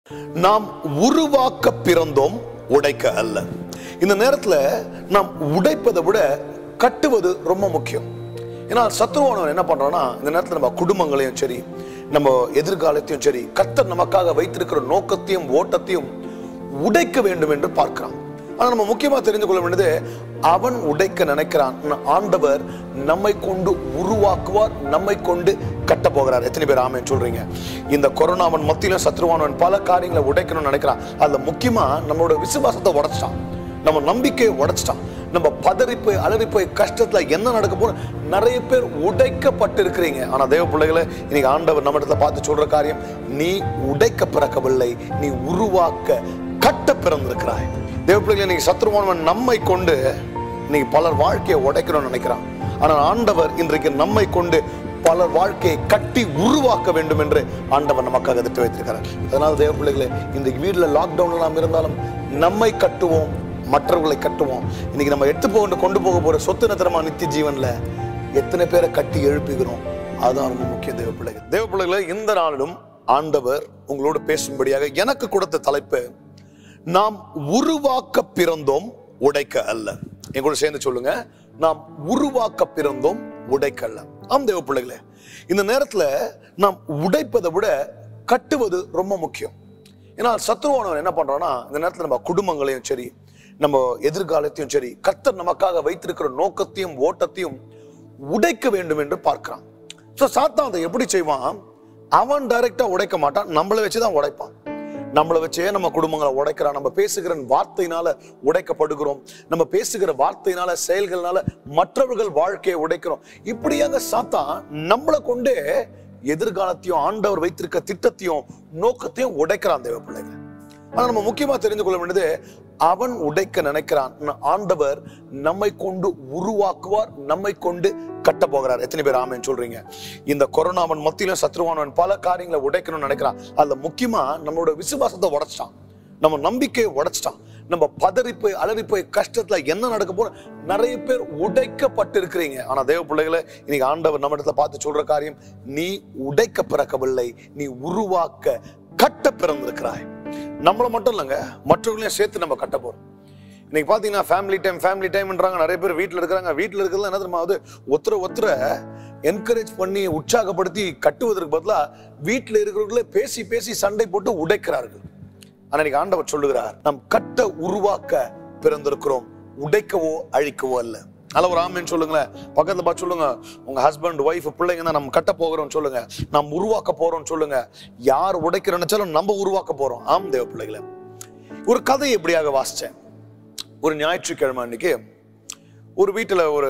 நாம் உருவாக்க பிறந்தோம் உடைக்க அல்ல இந்த நேரத்துல நாம் உடைப்பதை விட கட்டுவது ரொம்ப முக்கியம் ஏன்னா சத்ருவானவன் என்ன பண்றான்னா இந்த நேரத்துல நம்ம குடும்பங்களையும் சரி நம்ம எதிர்காலத்தையும் சரி கர்த்தர் நமக்காக வைத்திருக்கிற நோக்கத்தையும் ஓட்டத்தையும் உடைக்க வேண்டும் என்று பார்க்கிறான் ஆனா நம்ம முக்கியமா தெரிந்து கொள்ள வேண்டியது அவன் உடைக்க நினைக்கிறான் ஆண்டவர் நம்மை கொண்டு உருவாக்குவார் நம்மை கொண்டு கட்ட போகிறார் எத்தனை பேர் ஆமென் சொல்றீங்க இந்த கொரோனாவன் மத்தியிலும் சத்ருவானவன் பல காரியங்களை உடைக்கணும்னு நினைக்கிறான் அதுல முக்கியமா நம்மளோட விசுவாசத்தை உடைச்சிட்டான் நம்ம நம்பிக்கையை உடைச்சிட்டான் நம்ம பதறி போய் அலறி போய் கஷ்டத்துல என்ன நடக்க போறோம் நிறைய பேர் உடைக்கப்பட்டு இருக்கிறீங்க ஆனா தேவ பிள்ளைகளை இன்னைக்கு ஆண்டவர் நம்ம இடத்துல பார்த்து சொல்ற காரியம் நீ உடைக்க பிறக்கவில்லை நீ உருவாக்க கட்ட பிறந்திருக்கிறாய் தேவ பிள்ளைகளை இன்னைக்கு சத்ருவானவன் நம்மை கொண்டு இன்னைக்கு பலர் வாழ்க்கையை உடைக்கணும்னு நினைக்கிறான் ஆனால் ஆண்டவர் இன்றைக்கு நம்மை கொண்டு பலர் வாழ்க்கையை கட்டி உருவாக்க வேண்டும் என்று ஆண்டவர் நமக்காக திட்டு வைத்திருக்கிறார் அதனால் தேவ பிள்ளைகளே இந்த வீட்டில் லாக்டவுன்ல நாம் இருந்தாலும் நம்மை கட்டுவோம் மற்றவர்களை கட்டுவோம் இன்னைக்கு நம்ம எடுத்து போக கொண்டு போக போற சொத்து நத்திரமா நித்திய ஜீவன்ல எத்தனை பேரை கட்டி எழுப்புகிறோம் அதுதான் ரொம்ப முக்கிய தேவ பிள்ளைகள் தேவ பிள்ளைகளை இந்த நாளிலும் ஆண்டவர் உங்களோடு பேசும்படியாக எனக்கு கொடுத்த தலைப்பு நாம் உருவாக்க பிறந்தோம் உடைக்க அல்ல என் கூட சேர்ந்து சொல்லுங்க நாம் உருவாக்க பிறந்தோம் உடைக்க அல்ல ஆம் தேவ பிள்ளைகளே இந்த நேரத்துல நாம் உடைப்பதை விட கட்டுவது ரொம்ப முக்கியம் ஏன்னா சத்ருவானவன் என்ன பண்றான்னா இந்த நேரத்துல நம்ம குடும்பங்களையும் சரி நம்ம எதிர்காலத்தையும் சரி கர்த்தர் நமக்காக வைத்திருக்கிற நோக்கத்தையும் ஓட்டத்தையும் உடைக்க வேண்டும் என்று பார்க்கிறான் ஸோ சாத்தான் அதை எப்படி செய்வான் அவன் டைரக்டா உடைக்க மாட்டான் நம்மளை வச்சுதான் உடைப்பான் நம்மளை வச்சே நம்ம குடும்பங்களை உடைக்கிறான் நம்ம பேசுகிற வார்த்தையினால உடைக்கப்படுகிறோம் நம்ம பேசுகிற வார்த்தையினால செயல்கள்னால மற்றவர்கள் வாழ்க்கையை உடைக்கிறோம் இப்படியாக சாத்தான் நம்மளை கொண்டே எதிர்காலத்தையும் ஆண்டவர் வைத்திருக்க திட்டத்தையும் நோக்கத்தையும் உடைக்கிறான் தேவ பிள்ளைங்க ஆனா நம்ம முக்கியமா தெரிந்து கொள்ள வேண்டியது அவன் உடைக்க நினைக்கிறான் ஆண்டவர் நம்மை கொண்டு உருவாக்குவார் நம்மை கொண்டு கட்ட போகிறார் எத்தனை பேர் ஆமேன்னு சொல்றீங்க இந்த கொரோனாவன் மத்தியிலும் சத்ருவானவன் பல காரியங்களை உடைக்கணும்னு நினைக்கிறான் அதுல முக்கியமா நம்மளோட விசுவாசத்தை உடைச்சிட்டான் நம்ம நம்பிக்கையை உடைச்சிட்டான் நம்ம பதறி போய் அலறி போய் கஷ்டத்துல என்ன நடக்க போறோம் நிறைய பேர் உடைக்கப்பட்டு இருக்கிறீங்க ஆனா தேவ பிள்ளைகளை இன்னைக்கு ஆண்டவர் நம்ம இடத்துல பார்த்து சொல்ற காரியம் நீ உடைக்க பிறக்கவில்லை நீ உருவாக்க கட்ட பிறந்திருக்கிறாய் நம்மளை மட்டும் இல்லைங்க மற்றவர்களையும் சேர்த்து நம்ம கட்ட போறோம் இன்னைக்கு பாத்தீங்கன்னா ஃபேமிலி டைம் ஃபேமிலி டைம்ன்றாங்க நிறைய பேர் வீட்டில் இருக்கிறாங்க வீட்டில் இருக்கிறதுல என்ன தெரியுமா அது ஒருத்தர ஒருத்தர என்கரேஜ் பண்ணி உற்சாகப்படுத்தி கட்டுவதற்கு பதிலா வீட்டில் இருக்கிறவர்களே பேசி பேசி சண்டை போட்டு உடைக்கிறார்கள் ஆனா இன்னைக்கு ஆண்டவர் சொல்லுகிறார் நாம் கட்ட உருவாக்க பிறந்திருக்கிறோம் உடைக்கவோ அழிக்கவோ அல்ல நல்ல ஒரு ஆமேன்னு சொல்லுங்களேன் பக்கத்துல பார்த்து சொல்லுங்க உங்க ஹஸ்பண்ட் ஒய்ஃப் பிள்ளைங்க தான் நம்ம கட்ட போகிறோம் சொல்லுங்க நாம் உருவாக்க போறோம் சொல்லுங்க யார் உடைக்க நினைச்சாலும் நம்ம உருவாக்க போறோம் ஆம் தேவ பிள்ளைகளை ஒரு கதை எப்படியாக வாசிச்சேன் ஒரு ஞாயிற்றுக்கிழமை அன்னைக்கு ஒரு வீட்டுல ஒரு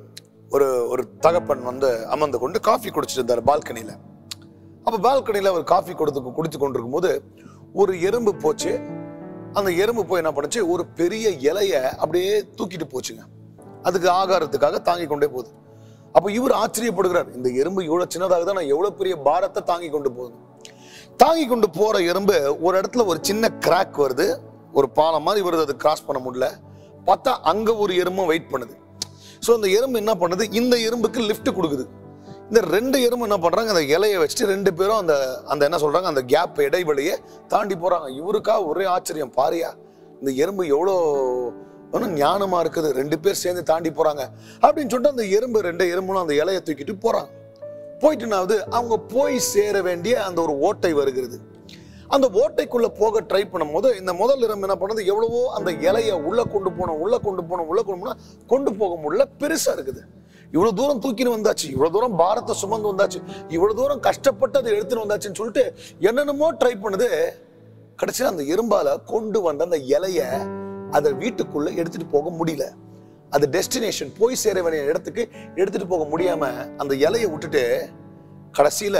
ஒரு ஒரு தகப்பன் வந்து அமர்ந்து கொண்டு காஃபி குடிச்சிட்டு இருந்தார் பால்கனியில அப்ப பால்கனியில அவர் காஃபி கொடுத்து குடித்து கொண்டிருக்கும் போது ஒரு எறும்பு போச்சு அந்த எறும்பு போய் என்ன பண்ணுச்சு ஒரு பெரிய இலைய அப்படியே தூக்கிட்டு போச்சுங்க அதுக்கு ஆகாரத்துக்காக தாங்கி கொண்டே போகுது அப்ப இவர் ஆச்சரியப்படுகிறார் இந்த எறும்பு இவ்வளவு சின்னதாக தான் எவ்வளவு பெரிய பாரத்தை தாங்கி கொண்டு போகுது தாங்கி கொண்டு போற எறும்பு ஒரு இடத்துல ஒரு சின்ன கிராக் வருது ஒரு பாலம் மாதிரி வருது அது கிராஸ் பண்ண முடியல பார்த்தா அங்க ஒரு எறும்பும் வெயிட் பண்ணுது ஸோ அந்த எறும்பு என்ன பண்ணுது இந்த எறும்புக்கு லிஃப்ட் கொடுக்குது இந்த ரெண்டு எறும்பு என்ன பண்றாங்க அந்த இலையை வச்சுட்டு ரெண்டு பேரும் அந்த அந்த என்ன சொல்றாங்க அந்த கேப் இடைவெளியை தாண்டி போறாங்க இவருக்கா ஒரே ஆச்சரியம் பாரியா இந்த எறும்பு எவ்வளோ ஒன்றும் ஞானமா இருக்குது ரெண்டு பேர் சேர்ந்து தாண்டி போறாங்க அப்படின்னு சொல்லிட்டு அந்த எறும்பு ரெண்டு எறும்பும் அந்த இலையை தூக்கிட்டு போறாங்க போயிட்டுனாவது அவங்க போய் சேர வேண்டிய அந்த ஒரு ஓட்டை வருகிறது அந்த ஓட்டைக்குள்ள போக ட்ரை பண்ணும்போது இந்த முதல் எறும்பு என்ன பண்ணுது எவ்வளவோ அந்த இலைய உள்ள கொண்டு போனோம் உள்ள கொண்டு போனோம் உள்ள கொண்டு போனா கொண்டு போக முடியல பெருசா இருக்குது இவ்வளவு தூரம் தூக்கின்னு வந்தாச்சு இவ்வளவு தூரம் பாரத்தை சுமந்து வந்தாச்சு இவ்வளவு தூரம் கஷ்டப்பட்டு அதை எடுத்துன்னு வந்தாச்சுன்னு சொல்லிட்டு என்னென்னமோ ட்ரை பண்ணுது கடைசியில் அந்த எறும்பால கொண்டு வந்த அந்த இலைய அதை வீட்டுக்குள்ள எடுத்துட்டு போக முடியல அது டெஸ்டினேஷன் போய் சேர வேண்டிய இடத்துக்கு எடுத்துட்டு போக முடியாம அந்த இலையை விட்டுட்டு கடைசியில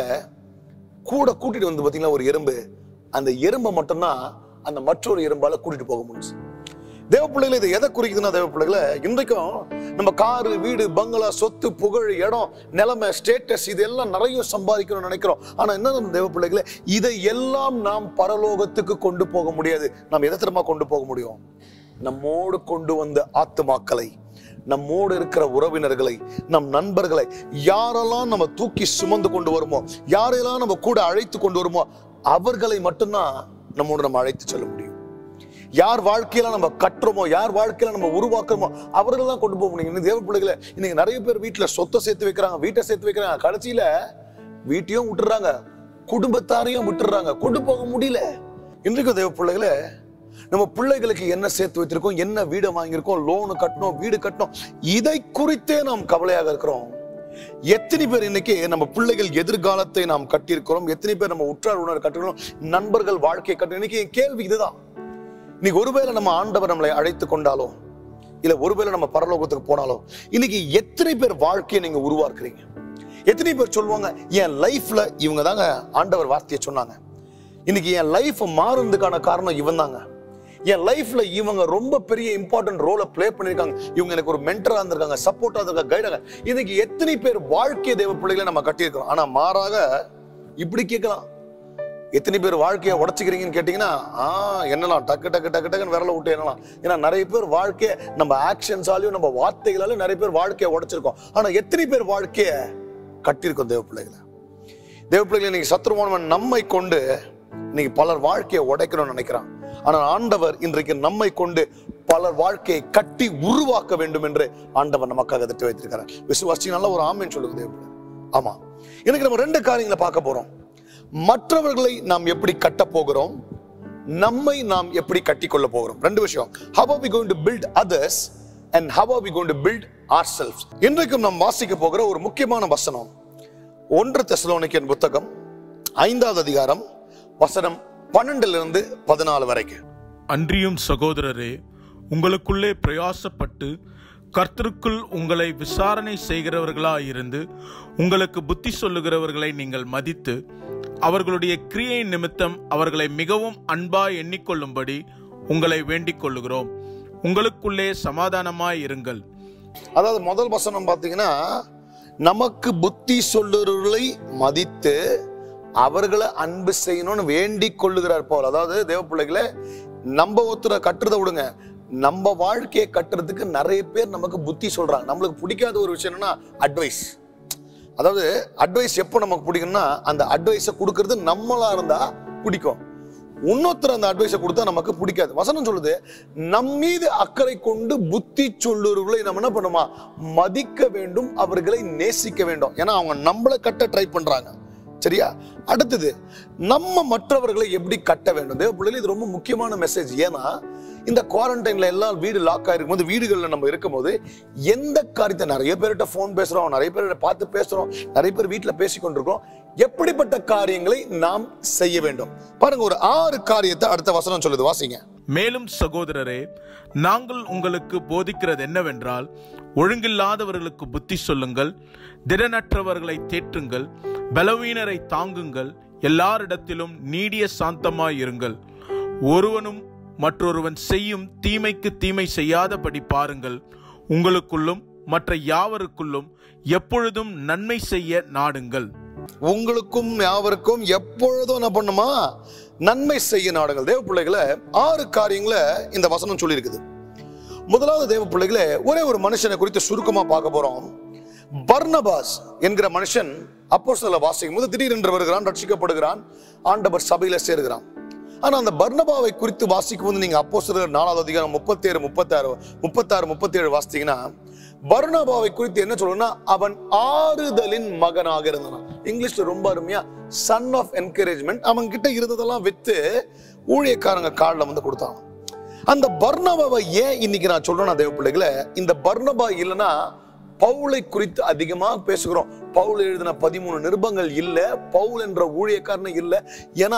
கூட கூட்டிட்டு வந்து பாத்தீங்களா ஒரு எறும்பு அந்த எறும்பை மட்டும்தான் அந்த மற்றொரு எறும்பால கூட்டிட்டு போக முடியும் தேவ பிள்ளைகளை இது எதை குறிக்குதுன்னா தேவ பிள்ளைகளை இன்றைக்கும் நம்ம காரு வீடு பங்களா சொத்து புகழ் இடம் நிலைமை ஸ்டேட்டஸ் இது எல்லாம் நிறைய சம்பாதிக்கணும்னு நினைக்கிறோம் ஆனா என்ன நம்ம தேவ பிள்ளைகளை இதை எல்லாம் நாம் பரலோகத்துக்கு கொண்டு போக முடியாது நாம் எதை திரும்ப கொண்டு போக முடியும் நம்மோடு கொண்டு வந்த ஆத்துமாக்களை நம்மோடு இருக்கிற உறவினர்களை நம் நண்பர்களை யாரெல்லாம் நம்ம தூக்கி சுமந்து கொண்டு வருமோ யாரெல்லாம் நம்ம கூட அழைத்து கொண்டு வருமோ அவர்களை மட்டும்தான் நம்மோடு நம்ம அழைத்து செல்ல முடியும் யார் வாழ்க்கையில நம்ம கட்டுறோமோ யார் வாழ்க்கையில நம்ம உருவாக்குறோமோ அவர்கள் தான் கொண்டு போக முடியும் இன்னைக்கு தேவ பிள்ளைகளை இன்னைக்கு நிறைய பேர் வீட்டுல சொத்தை சேர்த்து வைக்கிறாங்க வீட்டை சேர்த்து வைக்கிறாங்க கடைசியில வீட்டையும் விட்டுறாங்க குடும்பத்தாரையும் விட்டுறாங்க கொண்டு போக முடியல இன்றைக்கு தேவ பிள்ளைகளை நம்ம பிள்ளைகளுக்கு என்ன சேர்த்து வைத்திருக்கோம் என்ன வீடை வாங்கியிருக்கோம் லோனு கட்டணும் வீடு கட்டணும் இதை குறித்தே நாம் கவலையாக இருக்கிறோம் எத்தனை பேர் இன்னைக்கு நம்ம பிள்ளைகள் எதிர்காலத்தை நாம் கட்டியிருக்கிறோம் எத்தனை பேர் நம்ம உற்றார் உணர் கட்டிருக்கிறோம் நண்பர்கள் வாழ்க்கையை கட்டி இன்னைக்கு என் கேள்வி இதுதான் இன்னைக்கு ஒருவேளை நம்ம ஆண்டவர் நம்மளை அழைத்து கொண்டாலோ இல்ல ஒருவேளை நம்ம பரலோகத்துக்கு போனாலோ இன்னைக்கு எத்தனை பேர் வாழ்க்கையை நீங்க உருவாக்குறீங்க எத்தனை பேர் சொல்லுவாங்க என் லைஃப்ல இவங்க தாங்க ஆண்டவர் வார்த்தையை சொன்னாங்க இன்னைக்கு என் லைஃப் மாறுறதுக்கான காரணம் இவன் தாங்க என் லைஃப்ல இவங்க ரொம்ப பெரிய இம்பார்ட்டன்ட் ரோலை ப்ளே பண்ணிருக்காங்க இவங்க எனக்கு ஒரு மென்டரா இருந்திருக்காங்க சப்போர்ட்டா இருந்திருக்காங்க கைடாங்க இன்னைக்கு எத்தனை பேர் வாழ்க்கை தேவ பிள்ளைகளை நம்ம கட்டியிருக்கிறோம் ஆனா மாறாக இப்படி கேட்கலாம் எத்தனை பேர் வாழ்க்கையை உடச்சிக்கிறீங்கன்னு கேட்டீங்கன்னா ஆ என்னலாம் டக்கு டக்கு டக்கு டக்குன்னு விரல விட்டு என்னலாம் ஏன்னா நிறைய பேர் வாழ்க்கையை நம்ம ஆக்ஷன்ஸாலையும் நம்ம வார்த்தைகளாலும் நிறைய பேர் வாழ்க்கையை உடைச்சிருக்கோம் ஆனா எத்தனை பேர் வாழ்க்கையை கட்டியிருக்கோம் தேவ பிள்ளைகளை தேவ பிள்ளைகளை இன்னைக்கு சத்ருவானவன் நம்மை கொண்டு இன்னைக்கு பலர் வாழ்க்கையை உடைக்கணும்னு நினைக்கிறான் ஆனா ஆண்டவர் இன்றைக்கு நம்மை கொண்டு பலர் வாழ்க்கையை கட்டி உருவாக்க வேண்டும் என்று ஆண்டவர் நமக்காக திட்டு வைத்திருக்கிறார் விசுவாசி நல்ல ஒரு ஆமேன்னு சொல்லுங்க தேவ பிள்ளை. ஆமா எனக்கு நம்ம ரெண்டு காரியங்களை பார்க்க போறோம் மற்றவர்களை நாம் எப்படி கட்ட போகிறோம் நம்மை நாம் எப்படி கட்டி கொள்ள போகிறோம் ரெண்டு விஷயம் how are we going to build others and how are we going to build ourselves இன்றைக்கும் நாம் வாசிக்க போகிற ஒரு முக்கியமான வசனம் ஒன்று தெசலோனிக்கன் புத்தகம் ஐந்தாவது அதிகாரம் வசனம் பன்னெண்டிலிருந்து பதினாலு வரைக்கும் அன்றியும் சகோதரரே உங்களுக்குள்ளே பிரயாசப்பட்டு கர்த்தருக்குள் உங்களை விசாரணை செய்கிறவர்களாயிருந்து உங்களுக்கு புத்தி சொல்லுகிறவர்களை நீங்கள் மதித்து அவர்களுடைய கிரியை நிமித்தம் அவர்களை மிகவும் அன்பாய் எண்ணிக்கொள்ளும்படி உங்களை வேண்டிக் கொள்ளுகிறோம் உங்களுக்குள்ளே சமாதானமாய் இருங்கள் அதாவது முதல் வசனம் பார்த்தீங்கன்னா நமக்கு புத்தி சொல்லுறவர்களை மதித்து அவர்களை அன்பு செய்யணும்னு வேண்டிக் கொள்ளுகிறார் போல் அதாவது தேவ பிள்ளைகளை நம்ம ஒருத்தரை கட்டுறதை விடுங்க நம்ம வாழ்க்கையை கட்டுறதுக்கு நிறைய பேர் நமக்கு புத்தி சொல்றாங்க நம்மளுக்கு பிடிக்காத ஒரு விஷயம் என்னன்னா அட்வைஸ் அதாவது அட்வைஸ் எப்போ நமக்கு பிடிக்கும்னா அந்த அட்வைஸை கொடுக்கறது நம்மளா இருந்தா பிடிக்கும் இன்னொருத்தர் அந்த அட்வைஸை கொடுத்தா நமக்கு பிடிக்காது வசனம் சொல்லுது நம் மீது அக்கறை கொண்டு புத்தி சொல்லுறவர்களை நம்ம என்ன பண்ணுமா மதிக்க வேண்டும் அவர்களை நேசிக்க வேண்டும் ஏன்னா அவங்க நம்மளை கட்ட ட்ரை பண்றாங்க சரியா அடுத்தது நம்ம மற்றவர்களை எப்படி கட்ட வேண்டும் தேவ பிள்ளைகள் இது ரொம்ப முக்கியமான மெசேஜ் ஏன்னா இந்த குவாரண்டைன்ல எல்லாம் வீடு லாக் ஆயிருக்கும் போது வீடுகளில் நம்ம இருக்கும்போது எந்த காரியத்தை நிறைய பேர்கிட்ட ஃபோன் பேசுறோம் நிறைய பேர்கிட்ட பார்த்து பேசுறோம் நிறைய பேர் வீட்டில் பேசி கொண்டிருக்கோம் எப்படிப்பட்ட காரியங்களை நாம் செய்ய வேண்டும் பாருங்க ஒரு ஆறு காரியத்தை அடுத்த வசனம் சொல்லுது வாசிங்க மேலும் சகோதரரே நாங்கள் உங்களுக்கு போதிக்கிறது என்னவென்றால் ஒழுங்கில்லாதவர்களுக்கு புத்தி சொல்லுங்கள் திடனற்றவர்களை தேற்றுங்கள் பலவீனரை தாங்குங்கள் எல்லாரிடத்திலும் நீடிய சாந்தமாய் இருங்கள் ஒருவனும் மற்றொருவன் செய்யும் தீமைக்கு தீமை செய்யாதபடி பாருங்கள் உங்களுக்குள்ளும் மற்ற யாவருக்குள்ளும் எப்பொழுதும் நன்மை செய்ய நாடுங்கள் உங்களுக்கும் யாவருக்கும் எப்பொழுதும் என்ன பண்ணுமா நன்மை செய்ய நாடுங்கள் தேவ பிள்ளைகளை ஆறு காரியங்களை இந்த வசனம் சொல்லியிருக்குது முதலாவது தேவ பிள்ளைகளே ஒரே ஒரு மனுஷனை குறித்து சுருக்கமா பார்க்க போறோம் பர்னபாஸ் என்கிற மனுஷன் அப்போ சில வாசிக்கும் போது திடீரென்று வருகிறான் ரட்சிக்கப்படுகிறான் ஆண்டவர் சபையில சேருகிறான் ஆனா அந்த பர்னபாவை குறித்து வாசிக்கும் போது நீங்க அப்போ சில நாலாவது அதிகாரம் முப்பத்தேழு முப்பத்தாறு முப்பத்தாறு முப்பத்தேழு வாசித்தீங்கன்னா பர்னபாவை குறித்து என்ன சொல்லணும்னா அவன் ஆறுதலின் மகனாக இருந்தான் இங்கிலீஷ்ல ரொம்ப அருமையா சன் ஆஃப் என்கரேஜ்மெண்ட் அவன் கிட்ட இருந்ததெல்லாம் வித்து ஊழியக்காரங்க காலில் வந்து கொடுத்தான் அந்த பர்னபாவை ஏன் இன்னைக்கு நான் சொல்றேன்னா தேவ பிள்ளைகளை இந்த பர்னபா இல்லைன்னா பவுலை குறித்து அதிகமாக பேசுகிறோம் பவுல் எழுதின பதிமூணு நிருபங்கள் இல்ல பவுல் என்ற ஊழியக்காரன் இல்ல ஏன்னா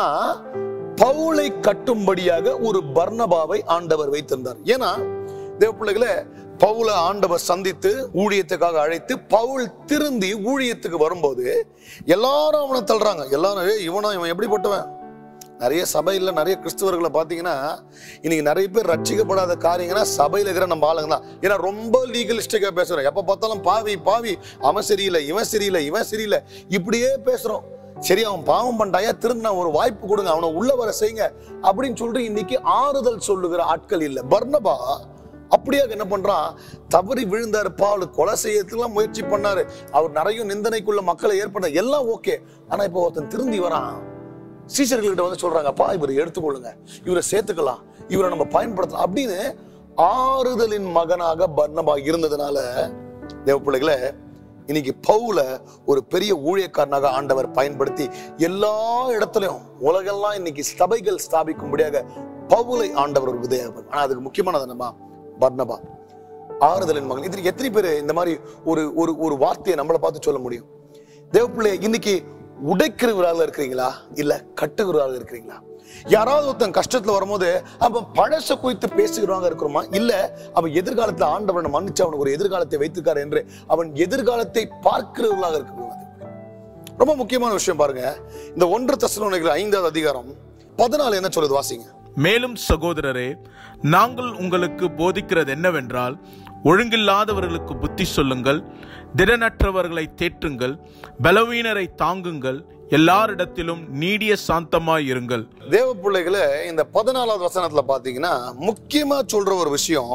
பவுலை கட்டும்படியாக ஒரு பர்னபாவை ஆண்டவர் வைத்திருந்தார் ஏன்னா தேவ பிள்ளைகளை பவுலை ஆண்டவர் சந்தித்து ஊழியத்துக்காக அழைத்து பவுல் திருந்தி ஊழியத்துக்கு வரும்போது எல்லாரும் அவனை தள்ளுறாங்க எல்லாரும் "ஏய், இவனா இவன் எப்படிப்பட்டவன் நிறைய சபையில் நிறைய கிறிஸ்தவர்களை பார்த்தீங்கன்னா இன்னைக்கு நிறைய பேர் ரட்சிக்கப்படாத காரியங்கன்னா சபையில் இருக்கிற நம்ம ஆளுங்க தான் ஏன்னா ரொம்ப லீகலிஸ்டிக்காக பேசுகிறோம் எப்போ பார்த்தாலும் பாவி பாவி அவன் சரியில்லை இவன் சரியில்லை இவன் சரியில்லை இப்படியே பேசுகிறோம் சரி அவன் பாவம் பண்ணிட்டாயா திரும்ப ஒரு வாய்ப்பு கொடுங்க அவனை உள்ள வர செய்யுங்க அப்படின்னு சொல்லிட்டு இன்னைக்கு ஆறுதல் சொல்லுகிற ஆட்கள் இல்லை பர்னபா அப்படியாக என்ன பண்றான் தவறி விழுந்தாரு பால் கொலை செய்யறதுக்குலாம் முயற்சி பண்ணாரு அவர் நிறைய நிந்தனைக்குள்ள மக்களை ஏற்பட எல்லாம் ஓகே ஆனா இப்போ ஒருத்தன் திருந்தி வரான் சீசர்கள்கிட்ட வந்து சொல்றாங்க அப்பா இவரை எடுத்துக்கொள்ளுங்க இவரை சேர்த்துக்கலாம் இவரை நம்ம பயன்படுத்தலாம் அப்படின்னு ஆறுதலின் மகனாக பர்னபா இருந்ததுனால தேவ பிள்ளைகளே இன்னைக்கு பவுல ஒரு பெரிய ஊழியக்காரனாக ஆண்டவர் பயன்படுத்தி எல்லா இடத்துலயும் உலகெல்லாம் இன்னைக்கு சபைகள் ஸ்தாபிக்கும்படியாக பவுலை ஆண்டவர் ஒரு விதையாக ஆனா அதுக்கு முக்கியமானது என்னமா பர்னபா ஆறுதலின் மகன் இதுக்கு எத்தனை பேர் இந்த மாதிரி ஒரு ஒரு ஒரு வார்த்தையை நம்மளை பார்த்து சொல்ல முடியும் தேவப்பிள்ளை இன்னைக்கு உடைக்கிறவராக இருக்கிறீங்களா இல்ல கட்டுகிறவராக இருக்கிறீங்களா யாராவது ஒருத்தன் கஷ்டத்துல வரும்போது அவன் பழச குறித்து பேசுகிறவங்க இருக்கிறோமா இல்ல அவன் எதிர்காலத்துல ஆண்டவனை மன்னிச்சு அவனுக்கு ஒரு எதிர்காலத்தை வைத்திருக்காரு என்று அவன் எதிர்காலத்தை பார்க்கிறவர்களாக இருக்கிறோம் ரொம்ப முக்கியமான விஷயம் பாருங்க இந்த ஒன்று தசனோனிகள் ஐந்தாவது அதிகாரம் பதினாலு என்ன சொல்லுது வாசிங்க மேலும் சகோதரரே நாங்கள் உங்களுக்கு போதிக்கிறது என்னவென்றால் ஒழுங்கில்லாதவர்களுக்கு புத்தி சொல்லுங்கள் திடனற்றவர்களை தேற்றுங்கள் பலவீனரை தாங்குங்கள் எல்லாரிடத்திலும் நீடிய சாந்தமாய் இருங்கள் தேவ பிள்ளைகளை இந்த பதினாலாவது வசனத்துல பாத்தீங்கன்னா முக்கியமா சொல்ற ஒரு விஷயம்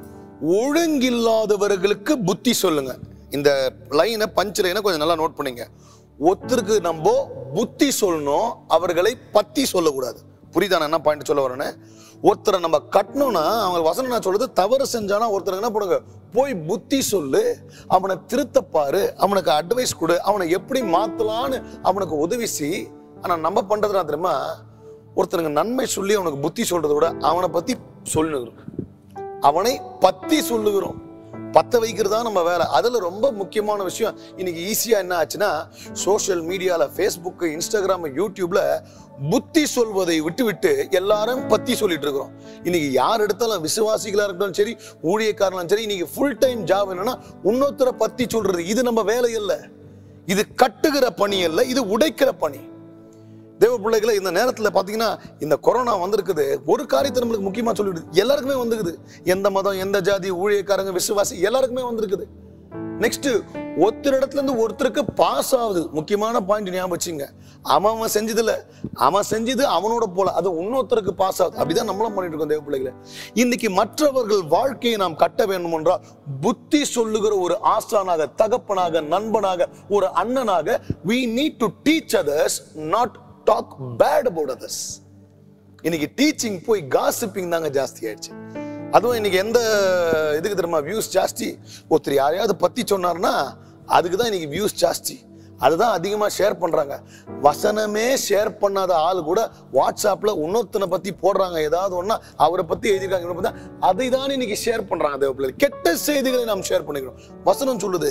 ஒழுங்கில்லாதவர்களுக்கு புத்தி சொல்லுங்க இந்த லைனை பஞ்ச் லைனை கொஞ்சம் நல்லா நோட் பண்ணீங்க ஒருத்தருக்கு நம்ம புத்தி சொல்லணும் அவர்களை பத்தி சொல்லக்கூடாது புரியுதா நான் என்ன பாயிண்ட் சொல்ல வரேன்னு ஒருத்தரை நம்ம கட்டணும்னா அவங்க வசனம் நான் சொல்றது தவறு செஞ்சானா ஒருத்தருக்கு என்ன பண்ணுங்க போய் புத்தி சொல்லு அவனை திருத்தப்பாரு அவனுக்கு அட்வைஸ் கொடு அவனை எப்படி மாத்தலான்னு அவனுக்கு உதவி செய் ஆனா நம்ம பண்றதுனா தெரியுமா ஒருத்தனுக்கு நன்மை சொல்லி அவனுக்கு புத்தி சொல்றதை விட அவனை பத்தி சொல்லுகிறோம் அவனை பத்தி சொல்லுகிறோம் பத்த வைக்கிறது தான் நம்ம வேலை அதுல ரொம்ப முக்கியமான விஷயம் இன்னைக்கு ஈஸியா என்ன ஆச்சுன்னா சோஷியல் மீடியால ஃபேஸ்புக் இன்ஸ்டாகிராம் யூடியூப்ல புத்தி சொல்வதை விட்டு விட்டு எல்லாரும் பத்தி சொல்லிட்டு இருக்கிறோம் இன்னைக்கு யார் எடுத்தாலும் விசுவாசிகளா இருக்கட்டும் சரி ஊழியக்காரங்களும் சரி இன்னைக்கு ஃபுல் டைம் ஜாப் என்னன்னா இன்னொருத்தரை பத்தி சொல்றது இது நம்ம வேலை இல்ல இது கட்டுகிற பணி அல்ல இது உடைக்கிற பணி தேவ பிள்ளைகளை இந்த நேரத்தில் பார்த்தீங்கன்னா இந்த கொரோனா வந்திருக்குது ஒரு காரியத்தை நம்மளுக்கு முக்கியமாக சொல்லிவிடுது எல்லாருக்குமே வந்துருக்குது எந்த மதம் எந்த ஜாதி ஊழியக்காரங்க விசுவாசி எல்லாருக்குமே வந்திருக்குது நெக்ஸ்ட் ஒருத்தர் இடத்துல இருந்து ஒருத்தருக்கு பாஸ் ஆகுது முக்கியமான பாயிண்ட் ஞாபகம் வச்சுங்க அவன் அவன் செஞ்சதுல அவன் செஞ்சது அவனோட போல அது இன்னொருத்தருக்கு பாஸ் ஆகுது அப்படிதான் நம்மளும் பண்ணிட்டு இருக்கோம் தேவ பிள்ளைகளை இன்னைக்கு மற்றவர்கள் வாழ்க்கையை நாம் கட்ட வேண்டும் என்றால் புத்தி சொல்லுகிற ஒரு ஆசானாக தகப்பனாக நண்பனாக ஒரு அண்ணனாக we need to teach others not talk bad about others இன்னைக்கு டீச்சிங் போய் காசிப்பிங் தாங்க ஜாஸ்தி ஆயிடுச்சு அதுவும் இன்னைக்கு எந்த இதுக்கு தெரியுமா வியூஸ் ஜாஸ்தி ஒருத்தர் யாரையாவது பத்தி சொன்னார்னா அதுக்கு தான் இன்னைக்கு வியூஸ் ஜாஸ்தி அதுதான் அதிகமாக ஷேர் பண்றாங்க வசனமே ஷேர் பண்ணாத ஆள் கூட வாட்ஸ்அப்ல இன்னொருத்தனை பத்தி போடுறாங்க ஏதாவது ஒண்ணா அவரை பத்தி எழுதிருக்காங்க இவரை பத்தி அதை தான் இன்னைக்கு ஷேர் பண்றாங்க தேவ பிள்ளைகள். கெட்ட செய்திகளை நாம் ஷேர் பண்ணிக்கிறோம் வசனம் சொல்லுது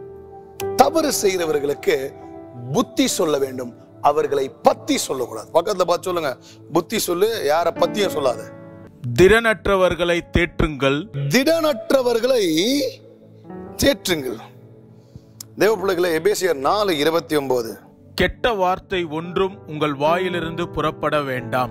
தவறு செய்கிறவர்களுக்கு புத்தி சொல்ல வேண்டும் அவர்களை பத்தி சொல்லக்கூடாது பக்கத்துல பார்த்து சொல்லுங்க புத்தி சொல்லு யார பத்தியும் சொல்லாத திறனற்றவர்களை தேற்றுங்கள் திடனற்றவர்களை தேற்றுங்கள் தேவ பிள்ளைகளை எபேசியர் நாலு இருபத்தி ஒன்பது கெட்ட வார்த்தை ஒன்றும் உங்கள் வாயிலிருந்து புறப்பட வேண்டாம்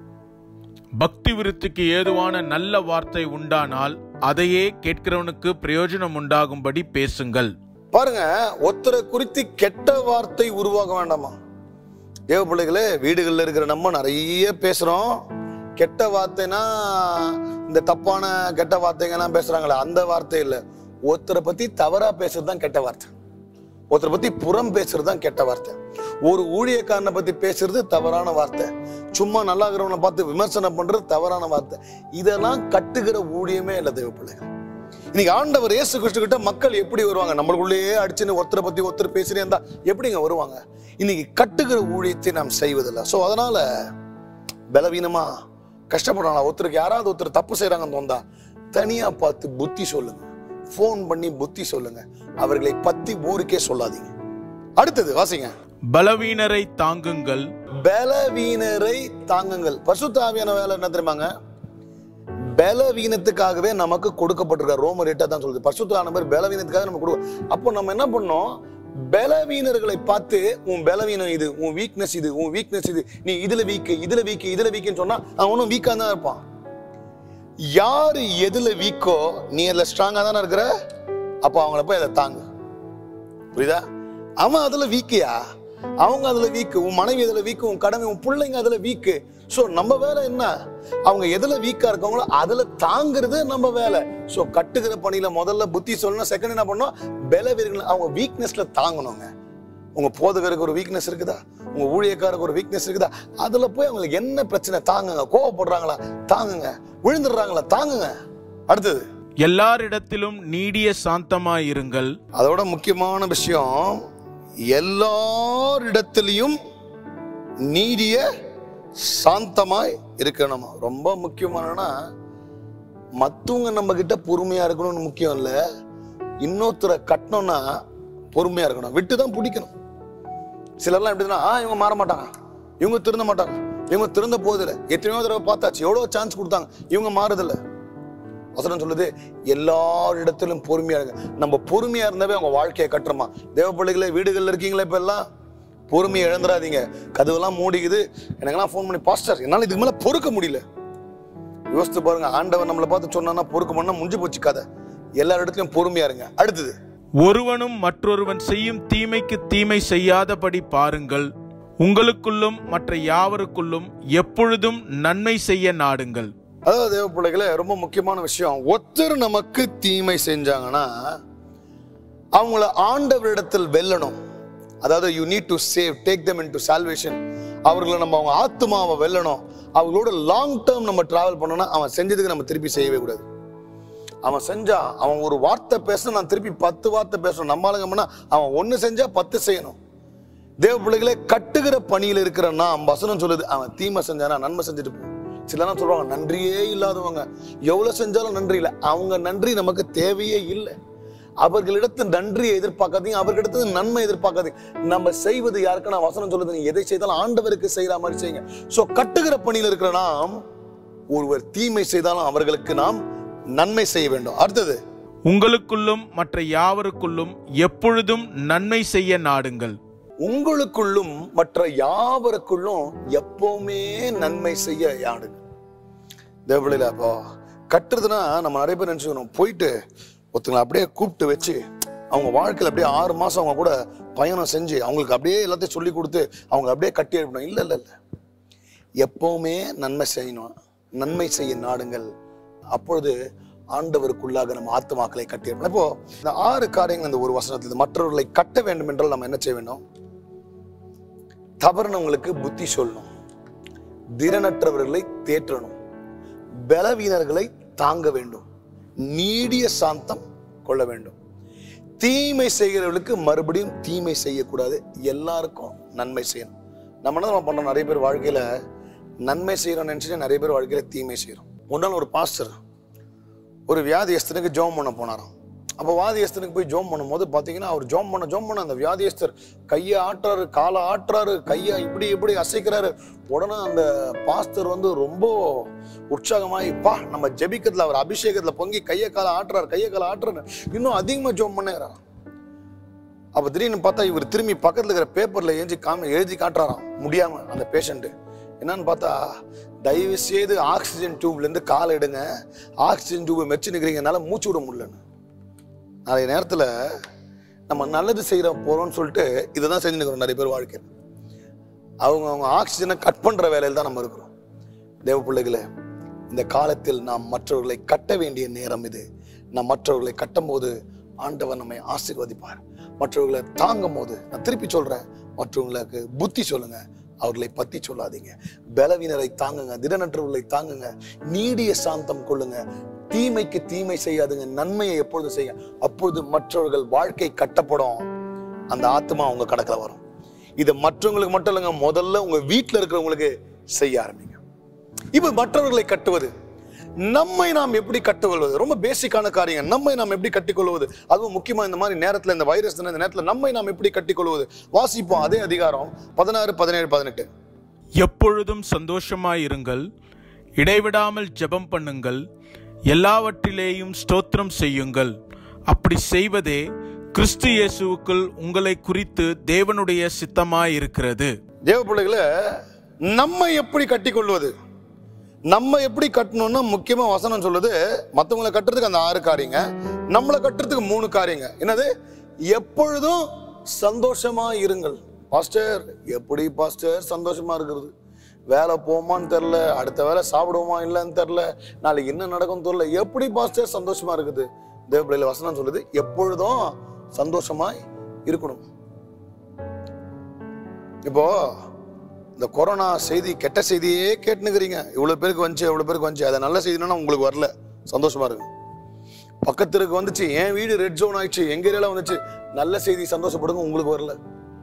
பக்தி விருத்திக்கு ஏதுவான நல்ல வார்த்தை உண்டானால் அதையே கேட்கிறவனுக்கு பிரயோஜனம் உண்டாகும்படி பேசுங்கள் பாருங்க ஒருத்தரை குறித்து கெட்ட வார்த்தை உருவாக வேண்டாமா தேவ பிள்ளைகளே வீடுகளில் இருக்கிற நம்ம நிறைய பேசுறோம் கெட்ட வார்த்தைனா இந்த தப்பான கெட்ட வார்த்தைங்கெல்லாம் பேசுறாங்களே அந்த வார்த்தை இல்லை ஒருத்தரை பத்தி தவறா பேசுறது தான் கெட்ட வார்த்தை ஒருத்தரை பத்தி புறம் பேசுறது தான் கெட்ட வார்த்தை ஒரு ஊழியக்காரனை பத்தி பேசுறது தவறான வார்த்தை சும்மா நல்லா இருக்கிறவனை பார்த்து விமர்சனம் பண்றது தவறான வார்த்தை இதெல்லாம் கட்டுகிற ஊழியமே இல்லை தேவ பிள்ளைகள் இன்னைக்கு ஆண்டவர் இயேசு கிறிஸ்து கிட்ட மக்கள் எப்படி வருவாங்க நம்மளுக்குள்ளேயே அடிச்சுன்னு ஒருத்தரை பத்தி ஒருத்தர் பேசினே இருந்தா எப்படிங்க வருவாங்க இன்னைக்கு கட்டுகிற ஊழியத்தை நாம் செய்வதில்லை ஸோ அதனால பலவீனமா கஷ்டப்படுறாங்க ஒருத்தருக்கு யாராவது ஒருத்தர் தப்பு செய்யறாங்கன்னு தோந்தா தனியா பார்த்து புத்தி சொல்லுங்க ஃபோன் பண்ணி புத்தி சொல்லுங்க அவர்களை பத்தி ஊருக்கே சொல்லாதீங்க அடுத்தது வாசிங்க பலவீனரை தாங்குங்கள் பலவீனரை தாங்குங்கள் பசுத்தாவியான வேலை என்ன தெரியுமாங்க பலவீனத்துக்காகவே நமக்கு கொடுக்கப்பட்டிருக்க ரோம ரேட்டா தான் சொல்லுது பரிசுத்தான பேர் பலவீனத்துக்காக நம்ம கொடுக்க அப்போ நம்ம என்ன பண்ணோம் பலவீனர்களை பார்த்து உன் பலவீனம் இது உன் வீக்னஸ் இது உன் வீக்னஸ் இது நீ இதுல வீக் இதுல வீக் இதுல வீக்குன்னு சொன்னா அவனும் வீக்கா தான் இருப்பான் யாரு எதுல வீக்கோ நீ அதுல ஸ்ட்ராங்கா தானே இருக்கிற அப்போ அவங்கள போய் அதை தாங்கு புரியுதா அவன் அதுல வீக்கியா அவங்க அதுல வீக்கு உன் மனைவி அதுல வீக்கு உன் கடமை உன் பிள்ளைங்க அதுல வீக்கு சோ நம்ம வேலை என்ன அவங்க எதுல வீக்கா இருக்கவங்களோ அதுல தாங்குறது நம்ம வேலை சோ கட்டுகிற பணியில முதல்ல புத்தி சொல்லணும் செகண்ட் என்ன பண்ணணும் பலவீர்கள் அவங்க வீக்னஸ்ல தாங்கணுங்க உங்க போதகருக்கு ஒரு வீக்னஸ் இருக்குதா உங்க ஊழியக்காரருக்கு ஒரு வீக்னஸ் இருக்குதா அதுல போய் அவங்களுக்கு என்ன பிரச்சனை தாங்குங்க கோவப்படுறாங்களா தாங்குங்க விழுந்துடுறாங்களா தாங்குங்க அடுத்தது எல்லாரிடத்திலும் நீடிய சாந்தமாயிருங்கள் அதோட முக்கியமான விஷயம் எல்லாரிடத்திலையும் நீடிய சாந்தமாய் இருக்கணும் ரொம்ப முக்கியமானனா மத்தவங்க நம்ம கிட்ட பொறுமையா இருக்கணும்னு முக்கியம் இல்ல இன்னொருத்தரை கட்டணும்னா பொறுமையா இருக்கணும் விட்டு தான் பிடிக்கணும் சிலர்லாம் எப்படின்னா ஆ இவங்க மாற மாட்டாங்க இவங்க திருந்த மாட்டாங்க இவங்க திருந்த போதில்லை எத்தனையோ தடவை பார்த்தாச்சு எவ்வளோ சான்ஸ் கொடுத்தாங்க இவங்க மாறுதில்லை வசனம் சொல்லுது எல்லாரிடத்திலும் பொறுமையா இருங்க நம்ம பொறுமையா இருந்தாவே அவங்க வாழ்க்கையை கட்டுறோமா தேவ பிள்ளைகளே வீடுகள்ல இருக்கீங்களா இப்ப எல்லாம் பொறுமையை இழந்துடாதீங்க கதவெல்லாம் மூடிக்குது எனக்கெல்லாம் ஃபோன் பண்ணி பாஸ்டர் என்னால இதுக்கு மேல பொறுக்க முடியல யோசித்து பாருங்க ஆண்டவர் நம்மளை பார்த்து சொன்னா பொறுக்க பண்ணா முடிஞ்சு போச்சு கதை எல்லா இடத்துலயும் பொறுமையா இருங்க அடுத்தது ஒருவனும் மற்றொருவன் செய்யும் தீமைக்கு தீமை செய்யாதபடி பாருங்கள் உங்களுக்குள்ளும் மற்ற யாவருக்குள்ளும் எப்பொழுதும் நன்மை செய்ய நாடுங்கள் அதாவது தேவ பிள்ளைகளே ரொம்ப முக்கியமான விஷயம் ஒருத்தர் நமக்கு தீமை செஞ்சாங்கன்னா அவங்கள ஆண்டவரிடத்தில் வெல்லணும் அதாவது you need to save take them into salvation அவர்களை நம்ம அவங்க ஆத்மாவை வெல்லணும் அவங்களோட லாங் டேர்ம் நம்ம டிராவல் பண்ணோம்னா அவன் செஞ்சதுக்கு நம்ம திருப்பி செய்யவே கூடாது அவன் செஞ்சா அவன் ஒரு வார்த்தை பேசணும் நான் திருப்பி பத்து வார்த்தை பேசணும் நம்ம ஆளுங்கம்னா அவன் ஒண்ணு செஞ்சா பத்து செய்யணும் தேவ பிள்ளைகளே கட்டுகிற பணியில் இருக்கிற நாம் வசனம் சொல்லுது அவன் தீமை செஞ்சானா நன்மை செஞ்சுட்டு போ சிலலாம் சொல்லுவாங்க நன்றியே இல்லாதவங்க எவ்வளவு செஞ்சாலும் நன்றி இல்லை அவங்க நன்றி நமக்கு தேவையே இல்லை அவர்களிடத்து நன்றியை எதிர்பார்க்காதீங்க அவர்களிடத்து நன்மை எதிர்பார்க்காதீங்க நம்ம செய்வது யாருக்குன்னா வசனம் சொல்லுது நீ எதை செய்தாலும் ஆண்டவருக்கு செய்யற மாதிரி செய்யுங்க சோ கட்டுகிற பணியில் இருக்கிற நாம் ஒருவர் தீமை செய்தாலும் அவர்களுக்கு நாம் நன்மை செய்ய வேண்டும் அடுத்தது உங்களுக்குள்ளும் மற்ற யாவருக்குள்ளும் எப்பொழுதும் நன்மை செய்ய நாடுங்கள் உங்களுக்குள்ளும் மற்ற யாவருக்குள்ளும் எப்பவுமே நன்மை செய்ய யாடுங்க தேவபிள்ளையில அப்போ கட்டுறதுன்னா நம்ம நிறைய பேர் நினைச்சுக்கணும் போயிட்டு ஒருத்தங்களை அப்படியே கூப்பிட்டு வச்சு அவங்க வாழ்க்கையில அப்படியே ஆறு மாசம் அவங்க கூட பயணம் செஞ்சு அவங்களுக்கு அப்படியே எல்லாத்தையும் சொல்லி கொடுத்து அவங்க அப்படியே கட்டி எழுப்பணும் இல்ல இல்ல இல்ல எப்பவுமே நன்மை செய்யணும் நன்மை செய்ய நாடுங்கள் அப்பொழுது ஆண்டவருக்குள்ளாக நம்ம ஆத்துமாக்களை கட்டி எழுப்பணும் இப்போ இந்த ஆறு காரியங்கள் இந்த ஒரு வசனத்தில் மற்றவர்களை கட்ட வேண்டும் என்றால் நம்ம என்ன செய்ய வேண்டும் தவறுனவங்களுக்கு புத்தி சொல்லணும் திறனற்றவர்களை தேற்றணும் பலவீனர்களை தாங்க வேண்டும் நீடிய சாந்தம் கொள்ள வேண்டும் தீமை செய்கிறவர்களுக்கு மறுபடியும் தீமை செய்யக்கூடாது எல்லாருக்கும் நன்மை செய்யணும் நம்ம என்ன நம்ம பண்றோம் நிறைய பேர் வாழ்க்கையில நன்மை செய்யறோம்னு நினைச்சிட்டு நிறைய பேர் வாழ்க்கையில தீமை செய்யறோம் ஒரு நாள் ஒரு பாஸ்டர் ஒரு வியாதியஸ்தனுக்கு ஜோம் பண்ண போனாராம் அப்போ வியாதியஸ்தனுக்கு போய் ஜோம் பண்ணும்போது பார்த்தீங்கன்னா அவர் ஜோம் பண்ண ஜோம் பண்ண அந்த வியாதியஸ்தர் கையை ஆட்டுறாரு காலை ஆட்டுறாரு கையை இப்படி இப்படி அசைக்கிறாரு உடனே அந்த பாஸ்டர் வந்து ரொம்ப உற்சாகமாயி பா நம்ம ஜெபிக்கிறதுல அவர் அபிஷேகத்துல பொங்கி கையை காலை ஆட்டுறாரு கையை காலை ஆட்டுறாரு இன்னும் அதிகமா ஜோம் பண்ணுறாராம் அப்ப திடீர்னு பார்த்தா இவர் திரும்பி பக்கத்துல இருக்கிற பேப்பர்ல எழுதி காமி எழுதி காட்டுறாராம் முடியாம அந்த பேஷண்ட் என்னன்னு பார்த்தா தயவு செய்து ஆக்சிஜன் டியூப்ல இருந்து கால் எடுங்க ஆக்சிஜன் டியூப் மெச்சு நிக்கிறீங்க என்னால மூச்சு விட முடியலன்னு நிறைய நேரத்துல நம்ம நல்லது செய்யற போறோம்னு சொல்லிட்டு இதை தான் செஞ்சு நிற்கிறோம் நிறைய பேர் வாழ்க்கையில் அவங்க அவங்க ஆக்சிஜனை கட் பண்ற வேலையில் தான் நம்ம இருக்கிறோம் தேவ பிள்ளைகளே இந்த காலத்தில் நாம் மற்றவர்களை கட்ட வேண்டிய நேரம் இது நாம் மற்றவர்களை கட்டும் போது ஆண்டவர் நம்மை ஆசீர்வதிப்பார் மற்றவர்களை தாங்கும் போது நான் திருப்பி சொல்றேன் மற்றவங்களுக்கு புத்தி சொல்லுங்க அவர்களை பத்தி சொல்லாதீங்க பலவீனரை தாங்குங்க திடனற்றவர்களை தாங்குங்க நீடிய சாந்தம் கொள்ளுங்க தீமைக்கு தீமை செய்யாதுங்க நன்மையை எப்பொழுது செய்ய அப்பொழுது மற்றவர்கள் வாழ்க்கை கட்டப்படும் அந்த ஆத்மா உங்க கணக்குல வரும் இது மற்றவங்களுக்கு மட்டும் இல்லைங்க முதல்ல உங்க வீட்டுல இருக்கிறவங்களுக்கு செய்ய ஆரம்பிங்க இப்ப மற்றவர்களை கட்டுவது நம்மை நாம் எப்படி கட்டுக்கொள்வது ரொம்ப பேசிக்கான காரியம் நம்மை நாம் எப்படி கட்டிக்கொள்வது அதுவும் முக்கியமா இந்த மாதிரி நேரத்துல இந்த வைரஸ் இந்த நேரத்துல நம்மை நாம் எப்படி கட்டிக்கொள்வது வாசிப்போம் அதே அதிகாரம் பதினாறு பதினேழு பதினெட்டு எப்பொழுதும் சந்தோஷமாயிருங்கள் இடைவிடாமல் ஜெபம் பண்ணுங்கள் எல்லாவற்றிலேயும் ஸ்தோத்திரம் செய்யுங்கள் அப்படி செய்வதே கிறிஸ்து இயேசுவுக்குள் உங்களை குறித்து தேவனுடைய சித்தமாயிருக்கிறது தேவ பிள்ளைகளை நம்ம எப்படி கட்டிக்கொள்வது நம்ம எப்படி கட்டணும்னா முக்கியமா வசனம் சொல்லுது மத்தவங்களை கட்டுறதுக்கு அந்த ஆறு காரியங்க நம்மளை கட்டுறதுக்கு மூணு காரியங்க என்னது எப்பொழுதும் சந்தோஷமா இருங்கள் பாஸ்டர் எப்படி பாஸ்டர் சந்தோஷமா இருக்கிறது வேலை போமான்னு தெரில அடுத்த வேலை சாப்பிடுவோமா இல்லைன்னு தெரில நாளைக்கு என்ன நடக்கும் தெரில எப்படி பாஸ்டர் சந்தோஷமா இருக்குது தேவ பிள்ளைகளை வசனம் சொல்லுது எப்பொழுதும் சந்தோஷமாய் இருக்கணும் இப்போ இந்த கொரோனா செய்தி கெட்ட செய்தியே கேட்டுனுக்கிறீங்க இவ்வளவு பேருக்கு வந்துச்சு இவ்வளவு பேருக்கு வந்துச்சு அதை நல்ல செய்தினா உங்களுக்கு வரல சந்தோஷமா இருக்கு பக்கத்திற்கு வந்துச்சு என் வீடு ரெட் ஜோன் ஆயிடுச்சு எங்க ஏரியால வந்துச்சு நல்ல செய்தி சந்தோஷப்படுங்க உங்களுக்கு வரல